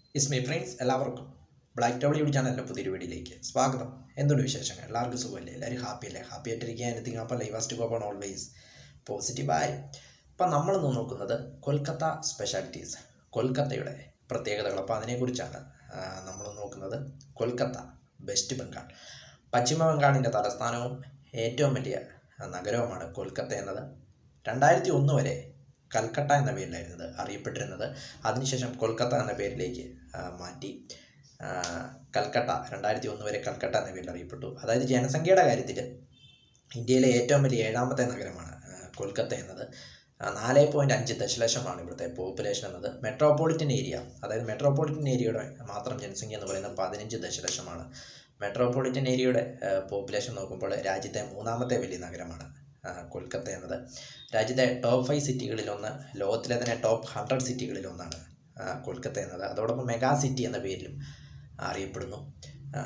ഇസ്മി friends എല്ലാവർക്കും black W D ചാനലിൻ്റെ പുതിയൊരു വീഡിയോയിലേക്ക് സ്വാഗതം എന്തുണ്ട് വിശേഷങ്ങൾ എല്ലാവർക്കും സുഖമല്ലേ എല്ലാവരും ഹാപ്പി അല്ലേ ഹാപ്പി ആയിട്ടിരിക്കുക എനിത്തിങ് അപ്പം ലൈവാസ്റ്റ് കോപ്പൺ ഓൾവേസ് പോസിറ്റീവായി അപ്പം നമ്മളിന്ന് നോക്കുന്നത് കൊൽക്കത്ത സ്പെഷ്യാലിറ്റീസ് കൊൽക്കത്തയുടെ പ്രത്യേകതകൾ അപ്പോൾ അതിനെക്കുറിച്ചാണ് നമ്മൾ നോക്കുന്നത് കൊൽക്കത്ത വെസ്റ്റ് ബംഗാൾ പശ്ചിമ ബംഗാളിൻ്റെ തലസ്ഥാനവും ഏറ്റവും വലിയ നഗരവുമാണ് കൊൽക്കത്ത എന്നത് രണ്ടായിരത്തി ഒന്ന് വരെ കൽക്കട്ട എന്ന പേരിലായിരുന്നു ഇത് അറിയപ്പെട്ടിരുന്നത് അതിനുശേഷം കൊൽക്കത്ത എന്ന പേരിലേക്ക് ആ, മാറ്റി ആ, കൽക്കട്ട രണ്ടായിരത്തി ഒന്ന് വരെ കൽക്കട്ട എന്ന പേരിൽ അറിയപ്പെട്ടു അതായത് ജനസംഖ്യയുടെ കാര്യത്തിൽ ഇന്ത്യയിലെ ഏറ്റവും വലിയ ഏഴാമത്തെ നഗരമാണ് ആ, കൊൽക്കത്ത എന്നത് നാല് പോയിൻറ്റ് അഞ്ച് ദശലക്ഷമാണ് ഇവിടുത്തെ പോപ്പുലേഷൻ എന്നത് മെട്രോപൊളിറ്റൻ ഏരിയ അതായത് മെട്രോപൊളിറ്റൻ ഏരിയയുടെ മാത്രം ജനസംഖ്യ എന്ന് പറയുന്നത് പതിനഞ്ച് ദശലക്ഷമാണ് മെട്രോപൊളിറ്റൻ ഏരിയയുടെ പോപ്പുലേഷൻ നോക്കുമ്പോൾ രാജ്യത്തെ മൂന്നാമത്തെ വലിയ നഗരമാണ് ആ, കൊൽക്കത്ത എന്നത് രാജ്യത്തെ ടോപ്പ് ഫൈവ് സിറ്റികളിലൊന്ന് ലോകത്തിലെ തന്നെ ടോപ്പ് ഹൺഡ്രഡ് സിറ്റികളിലൊന്നാണ് ആ, കൊൽക്കത്ത എന്നത് അതോടൊപ്പം മെഗാ സിറ്റി എന്ന പേരിലും അറിയപ്പെടുന്നു ആ,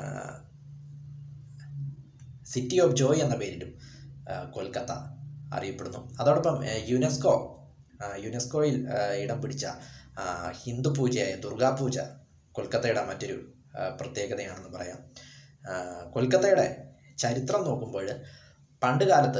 സിറ്റി ഓഫ് ജോയ് എന്ന പേരിലും ആ, കൊൽക്കത്ത അറിയപ്പെടുന്നു അതോടൊപ്പം ആ, യുനെസ്കോ ആ, യുനെസ്കോയിൽ ആ, ഇടം പിടിച്ച ആ, ഹിന്ദു പൂജയായ ദുർഗാ പൂജ കൊൽക്കത്തയുടെ മറ്റൊരു ആ, പ്രത്യേകതയാണെന്ന് പറയാം ആ, കൊൽക്കത്തയുടെ ചരിത്രം നോക്കുമ്പോൾ പണ്ട് കാലത്ത്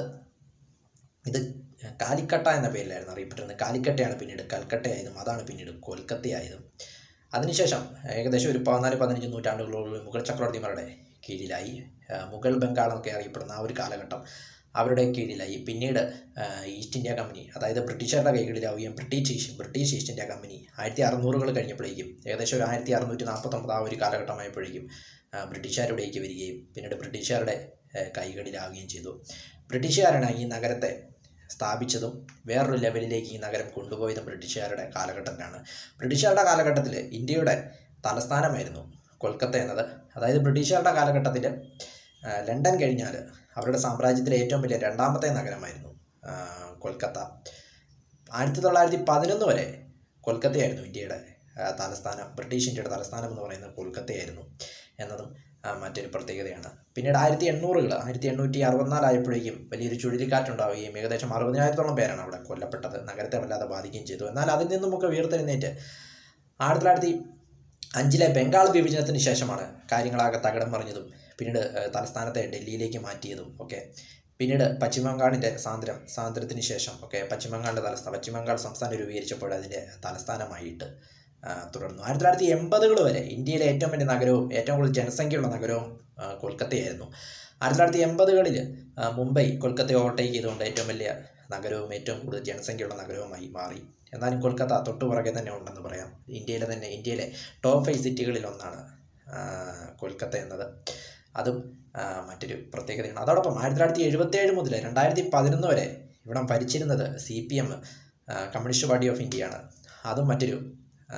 ഇത് കാലിക്കട്ട എന്ന പേരിലായിരുന്നു അറിയപ്പെട്ടിരുന്നത് കാലിക്കട്ടയാണ് പിന്നീട് കൽക്കട്ടയായതും അതാണ് പിന്നീട് കൊൽക്കത്തയായതും അതിനുശേഷം ഏകദേശം ഒരു പതിനാല് പതിനഞ്ച് നൂറ്റാണ്ടുകളോളം മുഗൾ ചക്രവർത്തിമാരുടെ കീഴിലായി ആ, മുഗൾ ബംഗാൾ എന്നൊക്കെ അറിയപ്പെടുന്ന ആ ഒരു കാലഘട്ടം അവരുടെ കീഴിലായി പിന്നീട് ആ, ഈസ്റ്റ് ഇന്ത്യ കമ്പനി അതായത് ബ്രിട്ടീഷുകാരുടെ കൈകളിലാവുകയും British East British East India company ആയിരത്തി അറുന്നൂറുകൾ കഴിഞ്ഞപ്പോഴേക്കും ഏകദേശം ഒരു ആയിരത്തി അറുന്നൂറ്റി നാൽപ്പത്തൊമ്പത് ആ ഒരു കാലഘട്ടമായപ്പോഴേക്കും ആ, ബ്രിട്ടീഷുകാരുടേക്ക് വരികയും പിന്നീട് ബ്രിട്ടീഷുകാരുടെ ആ, കൈകളിലാവുകയും ചെയ്തു ബ്രിട്ടീഷുകാരാണ് ഈ നഗരത്തെ സ്ഥാപിച്ചതും വേറൊരു ലെവലിലേക്ക് ഈ നഗരം കൊണ്ടുപോയതും ബ്രിട്ടീഷുകാരുടെ കാലഘട്ടത്തിലാണ് ബ്രിട്ടീഷുകാരുടെ കാലഘട്ടത്തിൽ ഇന്ത്യയുടെ തലസ്ഥാനമായിരുന്നു കൊൽക്കത്ത എന്നത് അതായത് ബ്രിട്ടീഷുകാരുടെ കാലഘട്ടത്തിൽ ആ, ലണ്ടൻ കഴിഞ്ഞാൽ അവരുടെ സാമ്രാജ്യത്തിലെ ഏറ്റവും വലിയ രണ്ടാമത്തെ നഗരമായിരുന്നു ആ, കൊൽക്കത്ത ആയിരത്തി തൊള്ളായിരത്തി പതിനൊന്ന് വരെ കൊൽക്കത്തയായിരുന്നു ഇന്ത്യയുടെ ആ, തലസ്ഥാനം ബ്രിട്ടീഷ് ഇന്ത്യയുടെ തലസ്ഥാനം എന്ന് പറയുന്നത് കൊൽക്കത്തയായിരുന്നു എന്നതും ആ, മറ്റൊരു പ്രത്യേകതയാണ് പിന്നീട് ആയിരത്തി എണ്ണൂറുകൾ ആയിരത്തി എണ്ണൂറ്റി അറുപത്തിനാലായപ്പോഴേക്കും വലിയൊരു ചുഴലിക്കാറ്റുണ്ടാവുകയും ഏകദേശം അറുപതിനായിരത്തോളം പേരാണ് അവിടെ കൊല്ലപ്പെട്ടത് നഗരത്തെ വല്ലാതെ ബാധിക്കുകയും ചെയ്തു എന്നാൽ അതിൽ നിന്നുമൊക്കെ ഉയർത്തെഴുന്നേറ്റ് ആയിരത്തി തൊള്ളായിരത്തി അഞ്ചിലെ ബംഗാൾ വിഭജനത്തിന് ശേഷമാണ് കാര്യങ്ങളാകെ തകിടം മറിഞ്ഞതും പിന്നീട് ഏഹ്, തലസ്ഥാനത്തെ ഡൽഹിയിലേക്ക് മാറ്റിയതും ഒക്കെ പിന്നീട് പശ്ചിമ ബംഗാളിൻ്റെ സാന്ദ്രം സാന്ദ്രത്തിന് ശേഷം ഒക്കെ പശ്ചിമ ബംഗാളിൻ്റെ തലസ്ഥാനം പശ്ചിമ ബംഗാൾ സംസ്ഥാനം രൂപീകരിച്ചപ്പോൾ അതിൻ്റെ തലസ്ഥാനമായിട്ട് ആ, തുടർന്നു ആയിരത്തി തൊള്ളായിരത്തി എൺപതുകൾ വരെ ഇന്ത്യയിലെ ഏറ്റവും വലിയ നഗരവും ഏറ്റവും കൂടുതൽ ജനസംഖ്യയുള്ള നഗരവും ആ, കൊൽക്കത്തയായിരുന്നു ആയിരത്തി തൊള്ളായിരത്തി എൺപതുകളിൽ മുംബൈ കൊൽക്കത്തയെ ഓവർടേക്ക് ചെയ്തുകൊണ്ട് ഏറ്റവും വലിയ നഗരവും ഏറ്റവും കൂടുതൽ ജനസംഖ്യയുള്ള നഗരവുമായി മാറി എന്നാലും കൊൽക്കത്ത തൊട്ടുപുറകെ തന്നെ ഉണ്ടെന്ന് പറയാം ഇന്ത്യയിലെ തന്നെ ഇന്ത്യയിലെ ടോപ്പ് ഫൈവ് സിറ്റികളിൽ ഒന്നാണ് ആ, കൊൽക്കത്ത എന്നത് അതും ആ, മറ്റൊരു പ്രത്യേകതയാണ് അതോടൊപ്പം ആയിരത്തി തൊള്ളായിരത്തി എഴുപത്തേഴ് മുതൽ രണ്ടായിരത്തി പതിനൊന്ന് വരെ ഇവിടം ഭരിച്ചിരുന്നത് C P M communist party of ഇന്ത്യയാണ് അതും മറ്റൊരു ആ,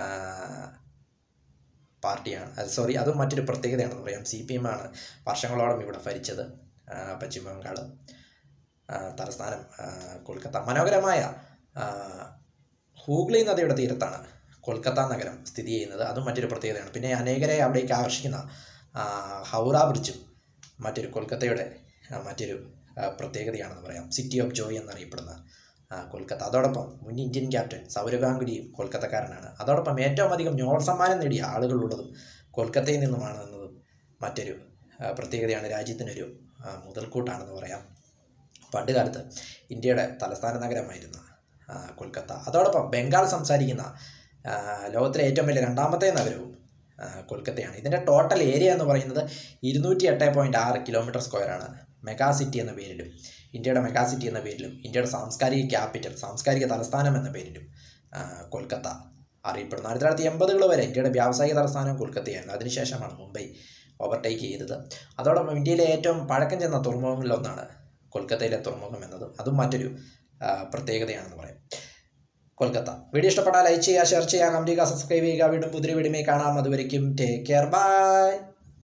പാർട്ടിയാണ് സോറി അതും മറ്റൊരു പ്രത്യേകതയാണെന്ന് പറയാം സി പി എം ആണ് വർഷങ്ങളോളം ഇവിടെ ഭരിച്ചത് ആ, പശ്ചിമ ബംഗാൾ ആ, തലസ്ഥാനം ആ, കൊൽക്കത്ത മനോഹരമായ ആ, ഹൂഗ്ലി നദിയുടെ തീരത്താണ് കൊൽക്കത്ത നഗരം സ്ഥിതി ചെയ്യുന്നത് അതും മറ്റൊരു പ്രത്യേകതയാണ് പിന്നെ അനേകരെ അവിടേക്ക് ആകർഷിക്കുന്ന ആ, ഹൗറ ബ്രിഡ്ജും മറ്റൊരു കൊൽക്കത്തയുടെ ആ, മറ്റൊരു ആ, പ്രത്യേകതയാണെന്ന് പറയാം സിറ്റി ഓഫ് ജോയ് എന്നറിയപ്പെടുന്ന ആ, കൊൽക്കത്ത അതോടൊപ്പം മുൻ ഇന്ത്യൻ ക്യാപ്റ്റൻ സൗരവ് ഗാംഗുലിയും കൊൽക്കത്തക്കാരനാണ് അതോടൊപ്പം ഏറ്റവും അധികം നോബൽ സമ്മാനം നേടിയ ആളുകളുള്ളതും കൊൽക്കത്തയിൽ നിന്നുമാണ് എന്നതും മറ്റൊരു ആ, പ്രത്യേകതയാണ് രാജ്യത്തിനൊരു ആ, മുതൽക്കൂട്ടാണെന്ന് പറയാം പണ്ട് കാലത്ത് ഇന്ത്യയുടെ തലസ്ഥാന നഗരമായിരുന്ന ആ, കൊൽക്കത്ത അതോടൊപ്പം ബംഗാൾ സംസാരിക്കുന്ന ആ, ലോകത്തിലെ ഏറ്റവും വലിയ രണ്ടാമത്തെ നഗരവും ആ, കൊൽക്കത്തയാണ് ഇതിൻ്റെ ടോട്ടൽ ഏരിയ എന്ന് പറയുന്നത് ഇരുന്നൂറ്റി എട്ട് പോയിൻറ്റ് ആറ് കിലോമീറ്റർ സ്ക്വയറാണ് മെഗാ സിറ്റി എന്ന പേരിലും ഇന്ത്യയുടെ മെഗാ സിറ്റി എന്ന പേരിലും ഇന്ത്യയുടെ സാംസ്കാരിക ക്യാപിറ്റൽ സാംസ്കാരിക തലസ്ഥാനം എന്ന പേരിലും ആ, കൊൽക്കത്ത അറിയപ്പെടുന്നു ആയിരത്തി തൊള്ളായിരത്തി എൺപതുകൾ വരെ ഇന്ത്യയുടെ വ്യാവസായിക തലസ്ഥാനം കൊൽക്കത്തയായിരുന്നു അതിനുശേഷമാണ് മുംബൈ ഓവർടേക്ക് ചെയ്തത് അതോടൊപ്പം ഇന്ത്യയിലെ ഏറ്റവും പഴക്കം ചെന്ന തുറമുഖങ്ങളിലൊന്നാണ് കൊൽക്കത്തയിലെ തുറമുഖം എന്നതും അതും മറ്റൊരു ആ, പ്രത്യേകതയാണെന്ന് പറയാം കൊൽക്കത്ത വീഡിയോ ഇഷ്ടപ്പെട്ടാൽ ലൈക്ക് ചെയ്യുക ഷെയർ ചെയ്യുക കമൻറ്റ് ചെയ്യുക സബ്സ്ക്രൈബ് ചെയ്യുക വീണ്ടും പുതിയ വീഡിയോ കാണാം അതുവരയ്ക്കും ടേക്ക് കെയർ ബൈ